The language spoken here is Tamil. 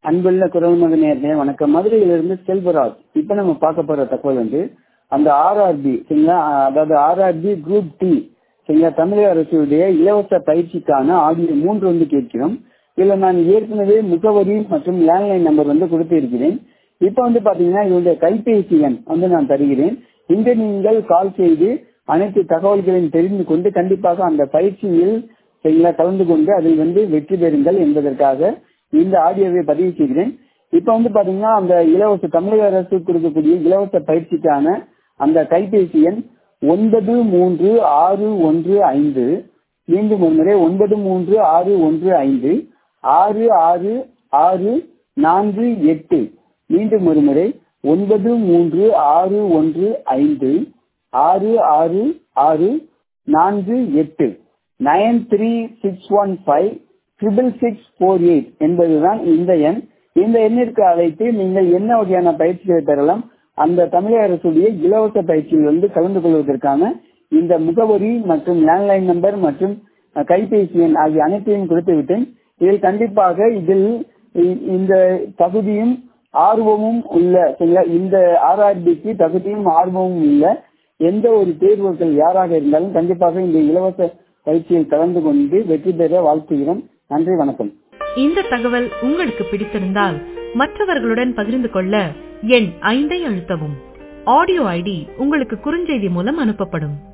அன்புள்ள குரல் மகன் நேர்களே வணக்கம் மதுரையிலிருந்து செல்வராஜ் இப்ப நம்ம பார்க்க போற தகவல் வந்து அந்த ஆர்ஆர்பி சரிங்களா அதாவது ஆர்ஆர்பி குரூப் டி சரிங்களா தமிழக அரசுடைய இலவச பயிற்சிக்கான ஆடியோ மூன்று வந்து கேட்கிறோம் இதுல நான் ஏற்கனவே முகவரி மற்றும் லேண்ட்லைன் நம்பர் வந்து கொடுத்திருக்கிறேன் இப்ப வந்து பாத்தீங்கன்னா இதனுடைய கைபேசி எண் வந்து நான் தருகிறேன் இங்க நீங்கள் கால் செய்து அனைத்து தகவல்களையும் தெரிந்து கொண்டு கண்டிப்பாக அந்த பயிற்சியில் சரிங்களா கலந்து கொண்டு அதில் வந்து வெற்றி பெறுங்கள் என்பதற்காக இந்த ஆடியோவை பதிவு செய்கிறேன் இப்ப வந்து பாத்தீங்கன்னா அந்த இலவச தமிழக அரசு கொடுக்கக்கூடிய இலவச பயிற்சிக்கான அந்த கைபேசி எண் ஒன்பது மூன்று ஆறு ஒன்று ஐந்து மீண்டும் ஒரு முறை ஒன்பது மூன்று ஆறு ஒன்று ஐந்து ஆறு ஆறு ஆறு நான்கு எட்டு மீண்டும் ஒரு முறை ஒன்பது மூன்று ஆறு ஒன்று ஐந்து ஆறு ஆறு ஆறு நான்கு எட்டு nine three six one five triple six four eight என்பதுதான் இந்த எண் இந்த எண்ணிற்கு அழைத்து நீங்கள் என்ன வகையான பயிற்சிகளை பெறலாம் அந்த தமிழக அரசுடைய இலவச பயிற்சியில் வந்து கலந்து கொள்வதற்கான இந்த முகவரி மற்றும் லேண்ட்லைன் நம்பர் மற்றும் கைபேசி எண் ஆகிய அனைத்தையும் கொடுத்து விட்டேன் இதில் கண்டிப்பாக இதில் இந்த தகுதியும் ஆர்வமும் உள்ள சரிங்களா இந்த ஆர்ஆர்பிக்கு தகுதியும் ஆர்வமும் உள்ள எந்த ஒரு தேர்வுகள் யாராக இருந்தாலும் கண்டிப்பாக இந்த இலவச பயிற்சியில் கலந்து கொண்டு வெற்றி பெற வாழ்த்துகிறோம் நன்றி வணக்கம் இந்த தகவல் உங்களுக்கு பிடித்திருந்தால் மற்றவர்களுடன் பகிர்ந்து கொள்ள எண் ஐந்தை அழுத்தவும் ஆடியோ ஐடி உங்களுக்கு குறுஞ்செய்தி மூலம் அனுப்பப்படும்